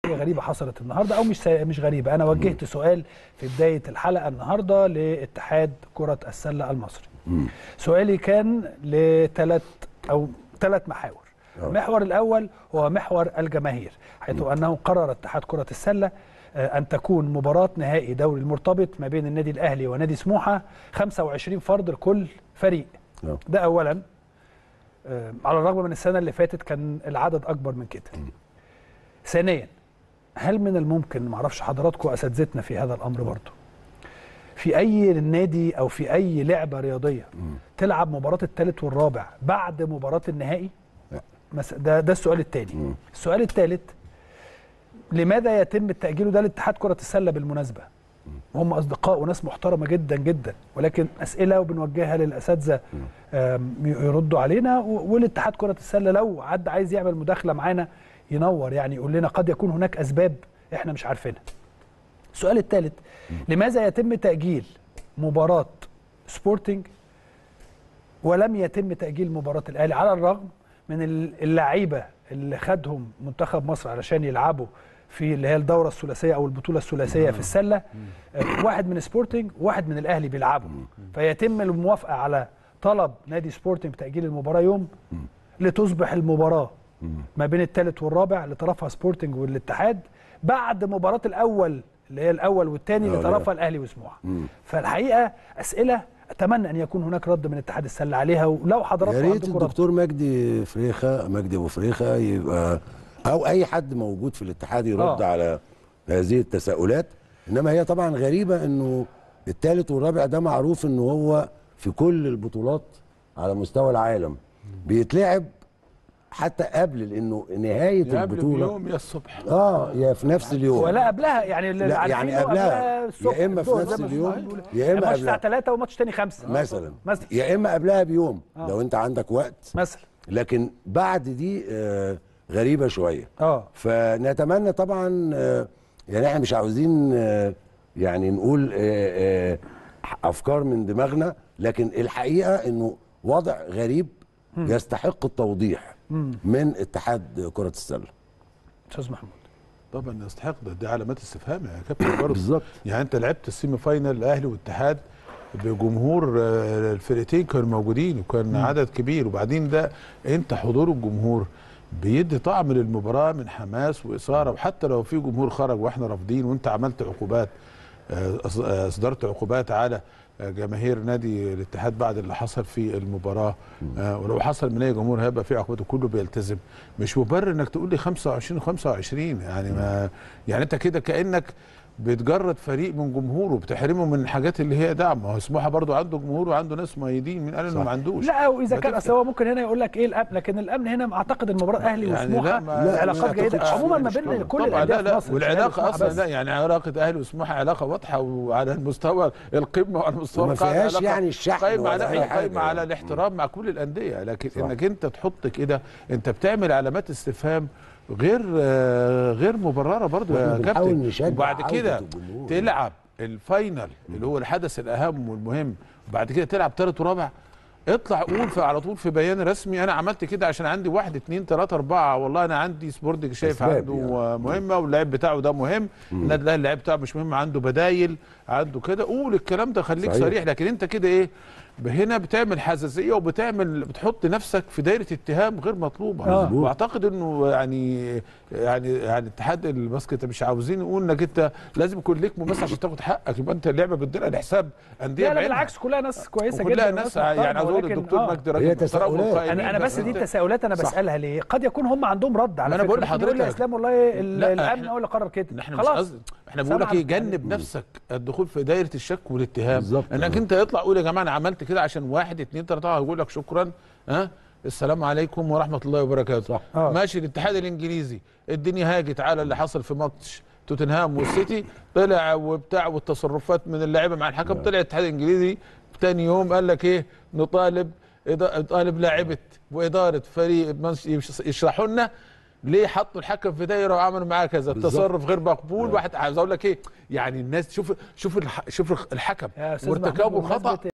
حاجه غريبه حصلت النهارده او مش سا- مش غريبه انا وجهت سؤال في بدايه الحلقه النهارده لاتحاد كره السله المصري سؤالي كان لثلاث او ثلاث محاور آه. المحور الاول هو محور الجماهير حيث انه قرر اتحاد كره السله آه، ان تكون مباراه نهائي دوري المرتبط ما بين النادي الاهلي ونادي سموحه 25 فرد لكل فريق آه. ده اولا آه، على الرغم من السنه اللي فاتت كان العدد اكبر من كده ثانيا هل من الممكن معرفش حضراتكم اساتذتنا في هذا الامر برضه في اي نادي او في اي لعبه رياضيه تلعب مباراه الثالث والرابع بعد مباراه النهائي لا. مس- ده ده السؤال الثاني السؤال الثالث لماذا يتم التاجيل ده لاتحاد كره السله بالمناسبه وهم اصدقاء وناس محترمه جدا جدا ولكن اسئله وبنوجهها للاساتذه آم، يردوا علينا و- والاتحاد كره السله لو حد عايز يعمل مداخله معانا ينور يعني يقول لنا قد يكون هناك اسباب احنا مش عارفينها السؤال الثالث لماذا يتم تاجيل مباراه سبورتنج ولم يتم تاجيل مباراه الاهلي على الرغم من اللعيبه اللي خدهم منتخب مصر علشان يلعبوا في اللي هي الدوره الثلاثيه او البطوله الثلاثيه في السله آه، واحد من سبورتنج وواحد من الاهلي بيلعبوا فيتم الموافقه على طلب نادي سبورتنج بتاجيل المباراه يوم لتصبح المباراه ما بين الثالث والرابع لطرفها سبورتنج والاتحاد بعد مباراه الاول اللي هي الاول والثاني آه، لطرفها الاهلي وسموحه فالحقيقه اسئله اتمنى ان يكون هناك رد من اتحاد السله عليها ولو يا حضراتكم ريت عندكم رد الدكتور مجدي فريخه مجدي ابو فريخه يبقى او اي حد موجود في الاتحاد يرد آه. على هذه التساؤلات انما هي طبعا غريبه انه الثالث والرابع ده معروف انه هو في كل البطولات على مستوى العالم بيتلعب حتى قبل لانه نهايه يا قبل البطوله بيوم يا الصبح اه يا في نفس اليوم ولا قبلها يعني اللي لا، عارفينه يعني قبلها. الصبح يا إما في الظهر نفس زي ما اليوم، بيقولوا. يا يعني إما ماتش الساعه قبلها. 3 وماتش تاني 5 مثلا مثلا يا اما قبلها بيوم آه. لو انت عندك وقت مثلا لكن بعد دي آه، غريبه شويه اه فنتمنى طبعا آه، يعني احنا مش عاوزين آه، يعني نقول آه، آه، افكار من دماغنا لكن الحقيقه انه وضع غريب يستحق التوضيح من اتحاد كره السله استاذ محمود طبعا يستحق ده دي علامات استفهام يا كابتن برضه بالظبط. يعني انت لعبت السيمي فاينال الاهلي والاتحاد بجمهور آه، الفرقتين كانوا موجودين وكان عدد كبير وبعدين ده انت حضور الجمهور بيدي طعم للمباراه من حماس واثاره وحتى لو في جمهور خرج واحنا رافضين وانت عملت عقوبات آه، أص- آه، اصدرت عقوبات على آه، جماهير نادي الاتحاد بعد اللي حصل في المباراه آه، ولو حصل من اي جمهور هيبقى في عقوبات وكله بيلتزم مش مبرر انك تقول لي 25 25 يعني ما يعني انت كده كانك بتجرد فريق من جمهوره بتحرمه من الحاجات اللي هي دعم ما هو سموحه برضو عنده جمهور وعنده ناس مؤيدين مين قال انه صح. ما عندوش لا واذا ما كان تفرق. اصل هو ممكن هنا يقول لك ايه الامن لكن الامن هنا اعتقد المباراه اهلي يعني وسموحه لا، ما- لا، العلاقات ما جيده أعتقدش عموما في ما بين مشكلة. كل طبعا الانديه لا في لا مصر مش والعلاقه أهلي وسموحة اصلا بس. لا يعني علاقه اهلي وسموحه علاقه واضحه وعلى المستوى القمه وعلى المستوى وما القاعدة فيهاش علاقة يعني الشحن قايمه ولا على أي حاجة قايمه على يعني. الاحترام مع كل الانديه لكن صح. انك انت تحط كده انت بتعمل علامات استفهام غير آه، غير مبرره برضو وإحنا يا بنحاول كابتن نشجع وبعد عودة كده الجمهور. تلعب الفاينل اللي هو الحدث الاهم والمهم وبعد كده تلعب ثالث ورابع اطلع قول في على طول في بيان رسمي انا عملت كده عشان عندي واحد اتنين تلاته اربعه والله انا عندي سبورتنج شايف أسباب عنده يعني. مهمه واللعب بتاعه ده مهم النادي الاهلي اللعب بتاعه مش مهم عنده بدايل عنده كده قول الكلام ده خليك صحيح. صريح لكن انت كده ايه هنا بتعمل حساسيه وبتعمل بتحط نفسك في دايره اتهام غير مطلوبه آه. واعتقد انه يعني يعني يعني اتحاد الباسكت مش عاوزين نقول انك انت لازم يكون ليك ممثل عشان تاخد حقك يبقى انت اللعبه بتديرها لحساب انديه لا لا بعينها. بالعكس كلها ناس كويسه جدا وكلها وناس ناس محترمة، يعني عاوز اقول ولكن- الدكتور آه. مجدي هي راجل محترم تساؤلات. وقائمين، انا انا بس دي أنت- التساؤلات انا صح. بسالها ليه قد يكون هم عندهم رد على ما أنا فكرة. بقول ممكن يقول لي لحضرتك. اسلام والله ال- لا، الامن إحنا- هو اللي قرر كده احنا مش خلاص قصدي احنا بنقول لك سامعك. ايه جنب نفسك الدخول في دايره الشك والاتهام بالظبط. انك آه. انت يطلع قول يا جماعه انا عملت كده عشان واحد اتنين تلاته هيقول لك شكرا ها السلام عليكم ورحمه الله وبركاته صح. آه. ماشي الاتحاد الانجليزي الدنيا هاجت على اللي حصل في ماتش توتنهام والسيتي طلع وبتاع والتصرفات من اللاعيبه مع الحكم طلع الاتحاد الانجليزي تاني يوم قال لك ايه نطالب إضا- طالب لاعيبه واداره فريق منش- يش- يشرحوا لنا ليه حطوا الحكم في دايره وعملوا معاه كذا بالظبط. التصرف غير مقبول واحد عاوز اقول لك ايه يعني الناس شوف شوف الح- شوف الحكم يا أستاذ محمود، وارتكابه بمناسبة خطا